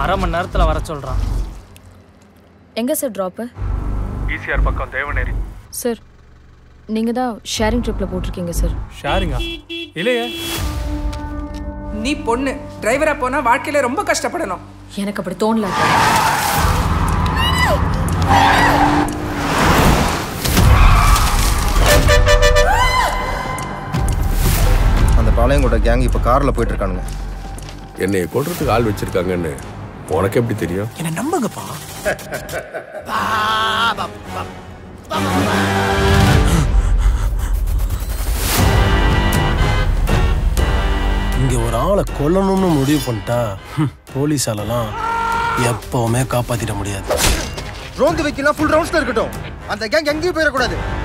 அரை மணி நேரத்தில் வர சொல்கிறான் எங்கே சார் ட்ராப்பு ஈசிஆர் பக்கம் தேவநேரி சார் நீங்கள் தான் ஷேரிங் ட்ரிப்பில் போட்டிருக்கீங்க சார் ஷேரிங்கா இல்லையே நீ பொண்ணு டிரைவரா போனா வாழ்க்கையில ரொம்ப கஷ்டப்படணும் எனக்கு அப்படி தோணல அந்த பாளையங்கோட்டை கேங் இப்போ காரில் போயிட்டு இருக்கானுங்க என்னை கொல்றதுக்கு ஆள் வச்சிருக்காங்கன்னு உனக்கு எப்படி தெரியும் என்ன நம்புங்கப்பா இங்க ஒரு ஆளை கொல்லணும்னு முடிவு பண்ணிட்டா ஹம், போலீஸாலலாம் எப்பவுமே காப்பாத்திட முடியாது ரோந்து வைக்கலாம் ஃபுல் ரவுண்ட்ஸ்ல இருக்கட்டும் அந்த கேங் எங்கேயும் போயிடக்கூடாது